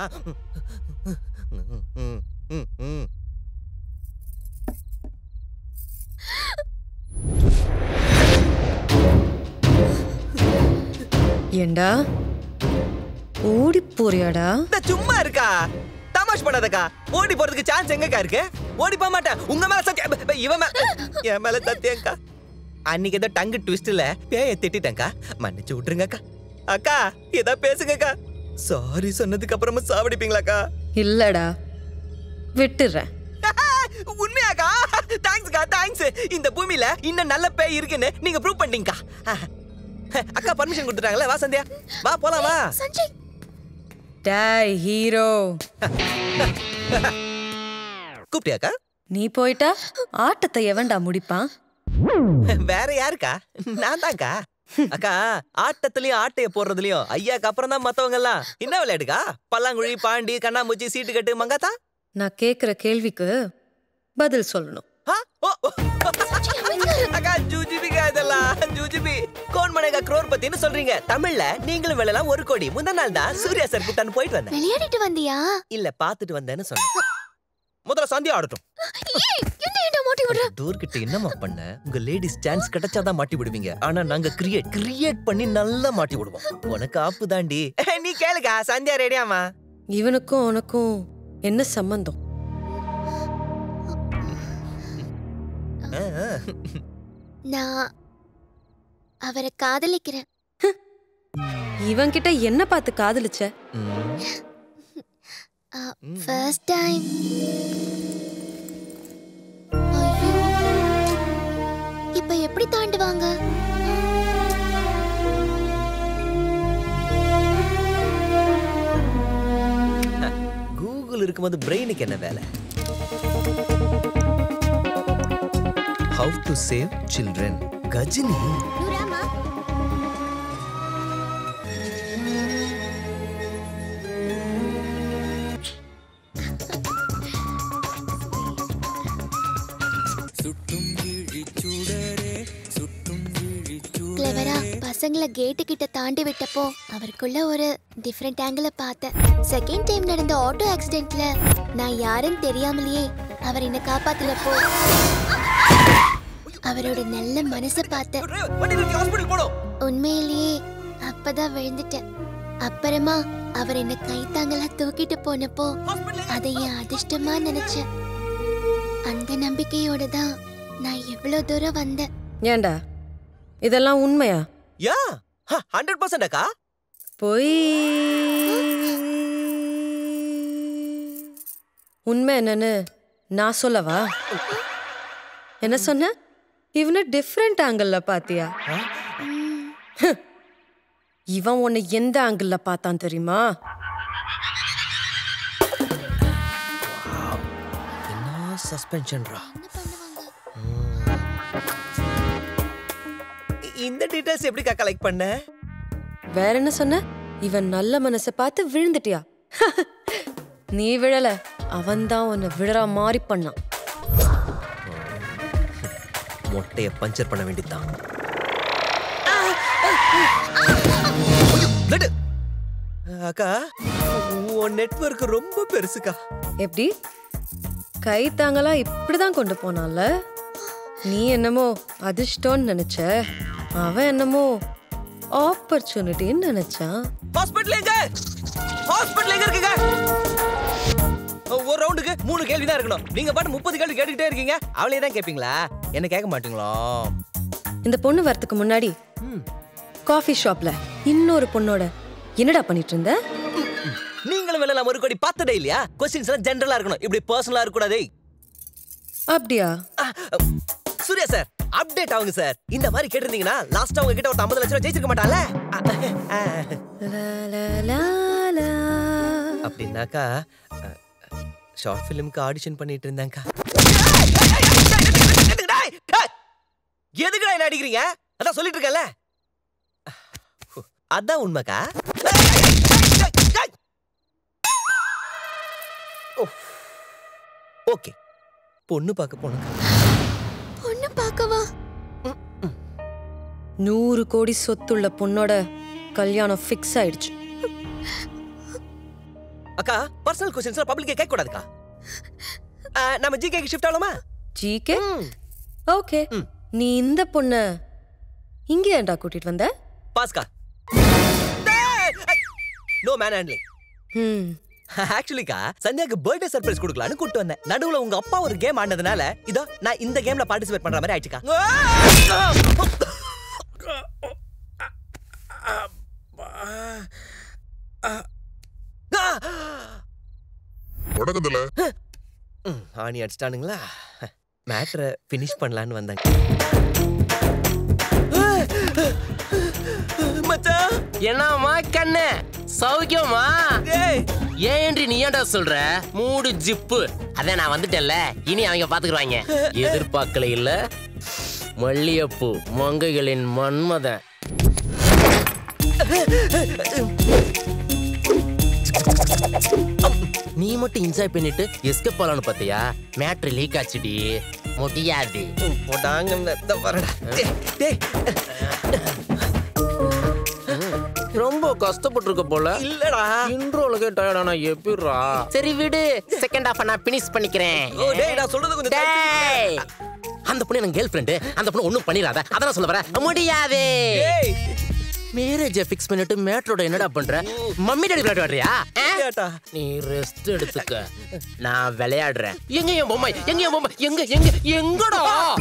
ம், ம், ம். ஏண்டா ஓடி போறியாடா இந்த சும்மா இருக்கா தமாஷ் பண்ணாதக்கா ஓடி போறதுக்கு சான்ஸ் எங்கக்கா இருக்கு ஓடி போக மாட்டேன் உங்க மேல சத்தியம் ப- ப- இவன் மே- என் மேல சத்தியம்க்கா அன்னைக்கு ஏதோ டங்கு ட்விஸ்ட்ல பேய திட்டிட்டேன்க்கா மன்னிச்சு விட்டுருங்கக்கா அக்கா ஏதா பேசுங்கக்கா சாரி சொன்னதுக்கு அப்புறமா சாவடிப்பீங்களாக்கா இல்லடா விட்டுறேன் உண்மையாக்கா தேங்க்ஸ்க்கா தேங்க்ஸ் இந்த பூமியில இன்னும் நல்ல பேய் இருக்குன்னு நீங்க ப்ரூவ் பண்ணிட்டீங்கக்கா அக்கா பர்மிஷன் கொடுத்துட்டாங்களே வா சந்தியா வா போலாம் வா சஞ்சய் டாய் ஹீரோ கூப்பிட்டியாக்கா நீ போயிட்டா ஆட்டத்தை எவன்டா முடிப்பான் வேற யாருக்கா நான் தான்க்கா அக்கா ஆட்டத்துலயும் ஆட்டைய போடுறதுலயும் ஐயாக்கு அப்புறம் தான் மத்தவங்க எல்லாம் என்ன விளையாடுக்கா பல்லாங்குழி பாண்டி கண்ணாமூச்சி சீட்டு கட்டு மங்காத்தா நான் கேக்குற கேள்விக்கு பதில் சொல்லணும் ஆ? ஓ, ஓ. அக்கா ஜூஜிபிக்கா இதெல்லாம் ஜூஜிபி கோன் மனைகா குரோர் பத்தின்னு சொல்றீங்க தமிழ்ல நீங்களும் விளையலாம் ஒரு கோடி முந்தா நாள் தான் சூர்யா சார் கூட்டான்னு போயிட்டு வந்தேன் விளையாடிட்டு வந்தியா இல்ல பாத்துட்டு வந்தேன்னு சொன்னேன் முதல்ல சந்தியா ஆடட்டும் ஏய், என்ன என்ன மாட்டி விடுற டோர் கிட்ட என்னமா பண்ண உங்க லேடிஸ் சான்ஸ் கிடைச்சாதான் மாட்டி விடுவீங்க ஆனா நாங்க கிரியேட் கிரியேட் பண்ணி நல்லா மாட்டி விடுவோம் உனக்கு ஆப்பு தாண்டி நீ கேளுக்கா சந்தியா ரெடியாமா இவனுக்கும் உனக்கும் என்ன சம்பந்தம் நான் அவரை காதலிக்கிறேன் இவன்கிட்ட என்ன பார்த்து காதலிச்ச ஃபர்ஸ்ட் டைம் இப்ப எப்படி தாண்டுவாங்க கூகுள் இருக்கும்போது பிரெயினுக்கு என்ன வேலை how to save children Ghajini நூறாமா கிளவரா பசங்களை கேட்டு கிட்ட தாண்டி விட்டப்போ அவருக்குள்ள ஒரு டிஃப்ரெண்ட் ஆங்கிள பார்த்தேன் செகண்ட் டைம் நடந்த ஆட்டோ ஆக்சிடென்ட்ல நான் யாருன்னு தெரியாமலேயே அவர் என்ன காப்பாத்துனப்போ அவரோட நல்ல மனசை பார்த்தேன் வண்டி நிறுத்தி ஹாஸ்பிடல் போடும் உண்மையிலேயே அப்பதான் விழுந்துட்டேன் அப்புறமா அவர் என்ன கைத்தாங்களா தூக்கிட்டு போனப்போ அதை என் அதிர்ஷ்டமா நினைச்சேன் அந்த நம்பிக்கையோட தான் நான் எவ்வளவு தூரம் வந்தேன் ஏண்டா இதெல்லாம் உண்மையா யா ஹண்ட்ரட் பர்சன்ட் அக்கா பொய் உண்மை என்னன்னு நான் சொல்லவா என்ன சொன்ன இவனை டிஃப்ரெண்ட் ஆங்கிள் பாத்தியா இவன் உன்னை எந்த ஆங்கிள் பார்த்தான் தெரியுமா என்ன சஸ்பென்ஷன்ரா இந்த டீடைல்ஸ் எப்படிக்கா கலெக்ட் பண்ண வேற என்ன சொன்ன இவன் நல்ல மனசை பார்த்து விழுந்துட்டியா நீ விழல அவன்தான் உன்னை விழற மாதிரி பண்ணான் மொட்டைய பஞ்சர் பண்ண வேண்டியதுதான் அக்கா உன் நெட்வொர்க் ரொம்ப பெருசுக்கா எப்படி கை தாங்களா இப்படிதான் கொண்டு போனான்ல நீ என்னமோ அதிர்ஷ்டம்னு நினைச்ச அவன் என்னமோ ஆப்பர்ச்சுனிட்டின்னு நினைச்சான் ஹாஸ்பிடல் எங்க ஹாஸ்பிடல் எங்க இருக்குங்க ஒரு ரவுண்டுக்கு மூணு கேள்வி தான் இருக்கணும் நீங்க பாட்டு முப்பது கேள்வி கேட்டுக்கிட்டே இருக்கீங்க அவளே தான் கேட்பீங்களா என்ன கேட்க மாட்டீங்களோ இந்த பொண்ணு வரதுக்கு முன்னாடி காஃபி ஷாப்ல இன்னொரு பொண்ணோட என்னடா பண்ணிட்டு இருந்த நீங்களும் வேலை ஒரு கோடி பார்த்ததே இல்லையா கொஸ்டின்ஸ் எல்லாம் ஜென்ரலா இருக்கணும் இப்படி பர்சனலா இருக்கக்கூடாதே அப்படியா சூர்யா சார் அப்டேட் ஆகுங்க சார் இந்த மாதிரி கேட்டிருந்தீங்கன்னா லாஸ்ட் அவங்க கிட்ட ஒரு 50 லட்சம் ரூபாய் ஜெயிச்சிருக்க மாட்டால லா, லா, லா, லா. அப்படின்னாக்கா ஷார்ட் ஃபிலிம்க்கு ஆடிஷன் பண்ணிட்டு இருந்தாங்கக்கா எதுக்குடா என்ன அடிக்கிறீங்க அதான் சொல்லிட்டு இருக்கேன்ல அதான் உண்மைக்கா ஓகே பொண்ணு பார்க்க போனுங்க பொண்ணு பார்க்கவா நூறு கோடி சொத்துள்ள பொண்ணோட கல்யாணம் ஃபிக்ஸ் ஆயிடுச்சு அக்கா பர்சனல் கொஸ்டின்ஸ் பப்ளிக்கே கேட்க கூடாதுக்கா ஆ, நம்ம ஜிகேக்கு ஷிஃப்ட் ஆகலாமா ஜிகே ஓகே ம். நீ இந்த பொண்ண இங்க ஏன்டா கூட்டிட்டு வந்த பாஸ்கா நோ மேன் ஹேண்ட்லிங் ம் ஆக்சுவலிக்கா சந்தியாக்கு பர்த்டே சர்ப்ரைஸ் கொடுக்கலான்னு கூட்டு வந்தேன் நடுவுல உங்க அப்பா ஒரு கேம் ஆனதுனால இதோ நான் இந்த கேம்ல பார்ட்டிசிபேட் பண்ற மாதிரி ஆயிடுச்சுக்கா வணக்கத்துல ம், ஆணி அடிச்சிட்டானுங்களா மேட்ரை ஃபினிஷ் பண்ணலான்னு வந்தாங்க மச்சான் என்னம்மா கண்ணு சௌக்கியமா டேய் ஏன் நீ ஏன்டா சொல்ற மூடு ஜிப்பு அதான் நான் வந்துட்டேன்ல இனி அவங்க பாத்துக்குறாங்க எதிர்பார்க்கல இல்ல மல்லியப்பூ மங்கைகளின் மன்மதன் நீ மட்டும் என்ஜாய் பண்ணிட்டு எஸ்கேப் ஆலான்னு பாத்தியா மேட்ரு லீக் ஆச்சுடி முடியாது போட்டாங்க இந்த வரடா டேய், டேய் ரொம்ப கஷ்டப்பட்டிருக்க போல இல்லடா இன்ட்ரோலுக்கே டயர்டானா எப்படிரா சரி விடு செகண்ட் ஹாஃப் நான் ஃபினிஷ் பண்ணிக்கிறேன் ஓ டேய் நான் சொல்றது கொஞ்சம் டேய் அந்த பொண்ணு எனக்கு கேர்ள் ஃப்ரெண்டு அந்த பொண்ணு ஒண்ணும் பண்ணிடாத அதான் சொல்ல வரேன் முடியாது டேய் மேரேஜ ஃபிக்ஸ் பண்ணிட்டு மேட்ரோட என்னடா பண்ற மம்மி டாடி விளையாடுறியா ஏட்டா நீ ரெஸ்ட் எடுத்துக்க நான் விளையாடுறேன் எங்க என் பொம்மை எங்க என் பொம்மை எங்க எங்க எங்கடா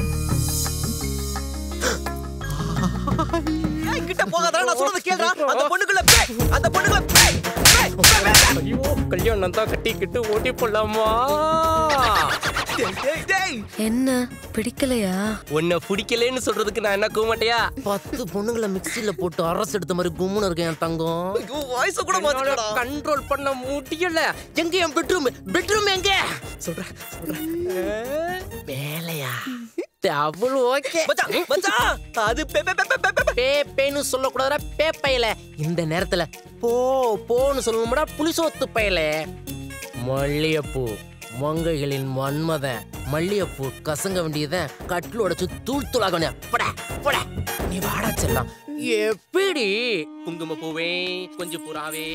ஏய் கிட்ட போகாதடா நான் சொல்றது கேளுடா அந்த பொண்ணுக்குள்ள பேய் அந்த பொண்ணுக்குள்ள பேய் பேய், பேய், பேய். ஐயோ கல்யாணம் தான் கட்டிக்கிட்டு ஓட்டி போடலாமா டேய், டேய் டேய் என்ன பிடிக்கலையா உன்னை பிடிக்கலன்னு சொல்றதுக்கு நான் என்ன கூமாட்டியா பத்து பொண்ணுங்களை மிக்ஸில போட்டு அரசு எடுத்த மாதிரி கும்முன்னு இருக்கேன் என் தங்கம் ஐயோ வாய்ஸ் கூட மாத்திடா கண்ட்ரோல் பண்ண முடியல எங்க என் பெட்ரூம் பெட்ரூம் எங்க சொல்றேன் சொல்றேன் மேலையா டபுள் ஓகே மச்சான் மச்சான் அது பே பே பே பே, பே பே பேப்பேன்னு சொல்லக்கூடாதா பேப்பையில இந்த நேரத்துல போ போன்னு சொல்லணும்டா புளிசோத்து பயல மல்லியப்பூ மங்கைகளின் மன்மதன் மல்லியப்பூ கசங்க வேண்டியதை கட்டில் உடைச்சு தூள் தூளாக வேண்டிய பட பட நீ வாடா செல்லாம் எப்படி குங்கும பூவே கொஞ்சம் புறாவே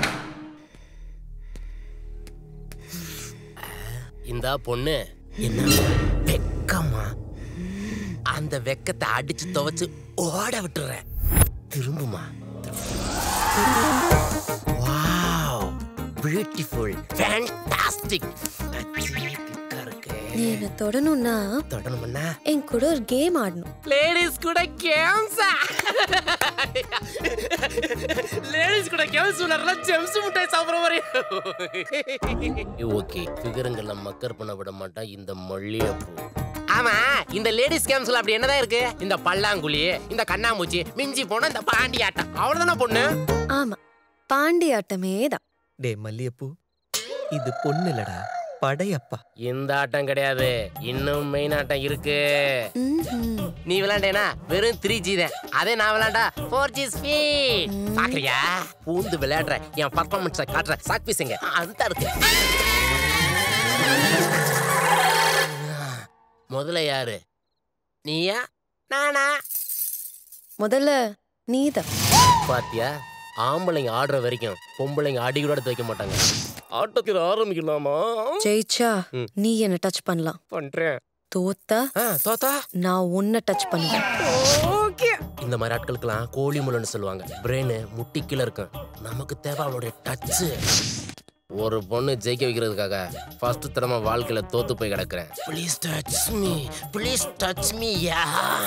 இந்தா பொண்ணு என்ன வெக்கமா அந்த வெக்கத்தை அடிச்சு துவைச்சு ஓட விட்டுறேன் திரும்புமா வாவ் பியூட்டிஃபுல் ஃபேண்டாஸ்டிக் நீ என்ன தொடணும்னா தொடணும்னா என் கூட ஒரு கேம் ஆடணும் லேடிஸ் கூட கேம்ஸா லேடிஸ் கூட கேம்ஸ் விளையாடுறா ஜெம்ஸ் முட்டாய் சாப்பிடுற மாதிரி ஓகே ஃபிகருங்கள மக்கர் பண்ண விட மாட்டான் இந்த மல்லிகைப்பூ ஆமா இந்த லேடிஸ் கேம்ஸ்ல அப்படி என்னதான் இருக்கு இந்த பல்லாங்குழி இந்த கண்ணாமூச்சி மிஞ்சி போன இந்த பாண்டி ஆட்டம் அவ்வளவுதானே பொண்ணு ஆமா பாண்டி ஆட்டமே தான் டேய் மல்லியப்பூ இது பொண்ணு இல்லடா படையப்பா இந்த ஆட்டம் கிடையாது இன்னும் மெயின் ஆட்டம் இருக்கு ம்ஹும். நீ விளையாண்டேனா வெறும் த்ரீ ஜி தான் அதே நான் விளையாண்டா ஃபோர் ஜி ஸ்பீட் பாக்குறியா பூந்து விளையாடுற என் பர்ஃபார்மன்ஸை காட்டுற சாக் பீஸுங்க அந்த இருக்கு முதல்ல யாரு நீயா நானா முதல்ல நீதான் பாத்தியா ஆம்பளைங்க ஆடுற வரைக்கும் பொம்பளைங்க அடி கூட எடுத்து வைக்க மாட்டாங்க ஆட்டத்தில் ஆரம்பிக்கலாமா ஜெயிச்சா ம். நீ என்ன டச் பண்ணலாம் பண்றேன் தோத்தா ஆ தோத்தா நான் உன்னை டச் பண்ணுவேன் ஓகே இந்த மாதிரி ஆட்களுக்கெல்லாம் கோழி முள்ளன்னு சொல்லுவாங்க பிரெயின் முட்டி கீழ இருக்கும் நமக்கு தேவை அவளுடைய டச்சு ஒரு பொண்ணு ஜெயிக்க வைக்கிறதுக்காக ஃபர்ஸ்ட் தடவை வாழ்க்கையில தோத்து போய் கிடக்குறேன் please touch me please touch me யா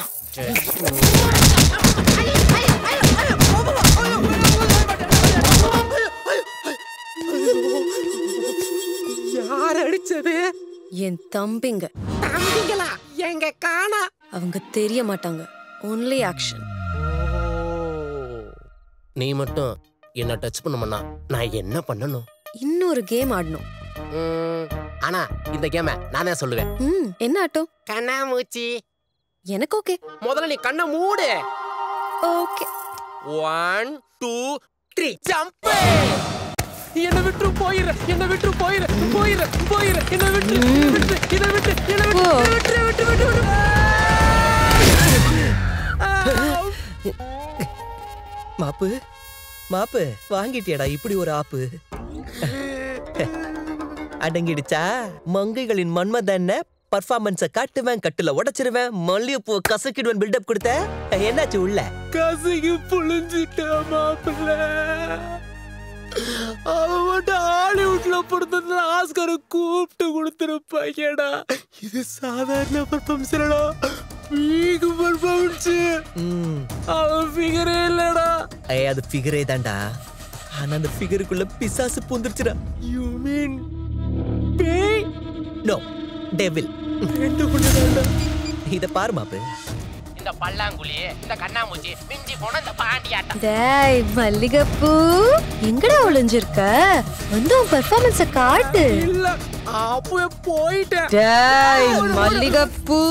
யார் அடிச்சது என் தம்பிங்க தம்பிங்களா எங்க காணா அவங்க தெரிய மாட்டாங்க ஒன்லி ஆக்ஷன் நீ மட்டும் என்ன டச் பண்ண நான் என்ன பண்ணணும் இன்னொரு கேம் ஆடணும் ம், ஆனா இந்த கேம நானே சொல்லுவேன் ம் என்ன ஆட்டம் கண்ணாமூச்சி எனக்கு ஓகே முதல்ல நீ கண்ணை மூடு okay one two three jump என்ன விட்டு போயிரு என்ன விட்டு போயிரு போயிரு போயிரு என்ன விட்டு விட்டு இத விட்டு என்ன விட்டு போ. விட்டு விட்டு விட்டு விட்டு மாப்பு மாப்பு வாங்கிட்டியாடா இப்படி ஒரு ஆப்பு அடங்கிடுச்சா மங்கைகளின் மன்மதன்ன பர்ஃபார்மன்ஸ காட்டுவேன் கட்டுல உடைச்சிருவேன் மல்லிகைப்பூ கசக்கிடுவேன் பில்டப் கொடுத்த என்னாச்சு உள்ள கசகி புழிஞ்சிட்ட மாப்பிள்ள அவன் மட்டும் ஹாலிவுட்ல பொறுத்தது ஆஸ்கரை கூப்பிட்டு கொடுத்துருப்பாங்கடா இது சாதாரண பர்ஃபார்மன்ஸ் இல்லடா வீக் பர்ஃபார்மன்ஸ் ம், அவன் ஃபிகரே இல்லடா ஏய், அது ஃபிகரே தான்டா ஆனா அந்த ஃபிகருக்குள்ள பிசாசு பூந்துருச்சுடா யூ மீன் பேய் நோ டெவில் ரெண்டு கொண்டுதான்டா இத பாரு மாப்பு இந்த பல்லாங்குழி இந்த கண்ணாமூச்சி மிஞ்சி போன இந்த பாண்டியாட்டம் டேய் மல்லிகைப்பூ எங்கடா ஒளிஞ்சிருக்க வந்து உன் பெர்ஃபார்மன்ஸ காட்டு இல்ல அப்பவே போயிட்டேன் டேய் மல்லிகைப்பூ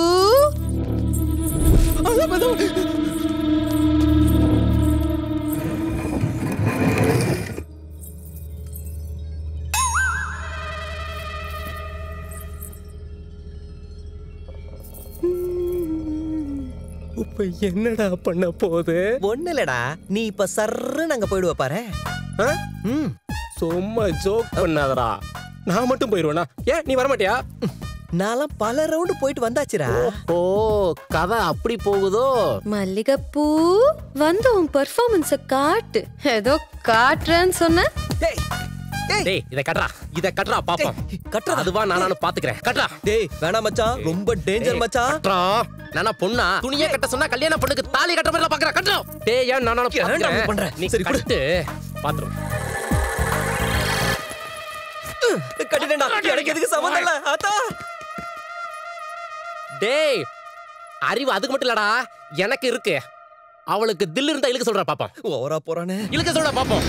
இப்ப என்னடா பண்ண போகுது ஒண்ணு இல்லடா நீ இப்ப சர்ன்னு அங்க போயிடுவ பாரு ஆ? ம் சும்மா ஜோக் பண்ணாதடா நான் மட்டும் போயிருவேனா ஏன் நீ வரமாட்டியா நான்லாம் பல ரவுண்டு போயிட்டு வந்தாச்சுடா ஓ கதை அப்படி போகுதோ மல்லிகைப்பூ வந்து உன் பெர்ஃபார்மன்ஸ காட்டு ஏதோ காட்டுறேன்னு சொன்ன டேய் டேய் டேய் இத கட்றா இத கட்றா பாப்போம் கட்டுறதா? அதுவா நானு பாத்துக்கிறேன் கட்றா டேய் வேணாம் மச்சான் ரொம்ப டேஞ்சர் மச்சான் கட்றா நானா பொண்ணா துணியே கட்ட சொன்னா கல்யாண பொண்ணுக்கு தாலி கட்ட மாதிரி பாக்குறேன் கட்றா டேய் ஏன் நானா ஏன்டா அப்படி பண்ற? நீ சரி, சரி கொடு. கட்டு பாத்துரும் கட்டிட்டேன்டா எனக்கு எதுக்கு சம்மந்தம் இல்ல ஆத்தா டேய் அறிவு அதுக்கு மட்டும் இல்லடா எனக்கு இருக்கு அவளுக்கு தில் இருந்தா இழுக்க சொல்றா பாப்போம் ஓவரா போறானே இழுக்க சொல்றா பாப்போம்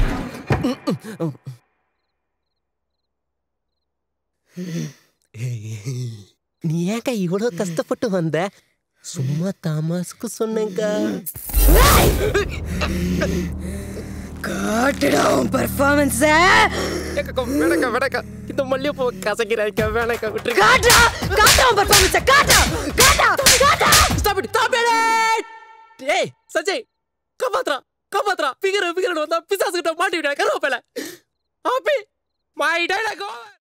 நீ ஏன்க்கா இவ்வளவு கஷ்டப்பட்டு வந்த சும்மா தாமாஸ்க்கு சொன்னேங்க்கா காட்டுடா உன் பெர்ஃபார்மன்ஸ வேணக்கா வேணக்கா இந்த மல்லிகைப்பூ கசக்கிறாய்க்கா வேணக்கா விட்டுருக்கா காட்டுடா காட்டுடா உன் பெர்ஃபார்மன்ஸ காட்டா காட்டா காட்டா ஸ்டாப் இட் ஸ்டாப் இட் ஏய் சஞ்சய் காப்பாத்ரா காப்பாத்ரா பிகர் பிகர் வந்தா பிசாசு கிட்ட மாட்டி விட்டா கருவேப்பில ஆப்பி மை டைலாக்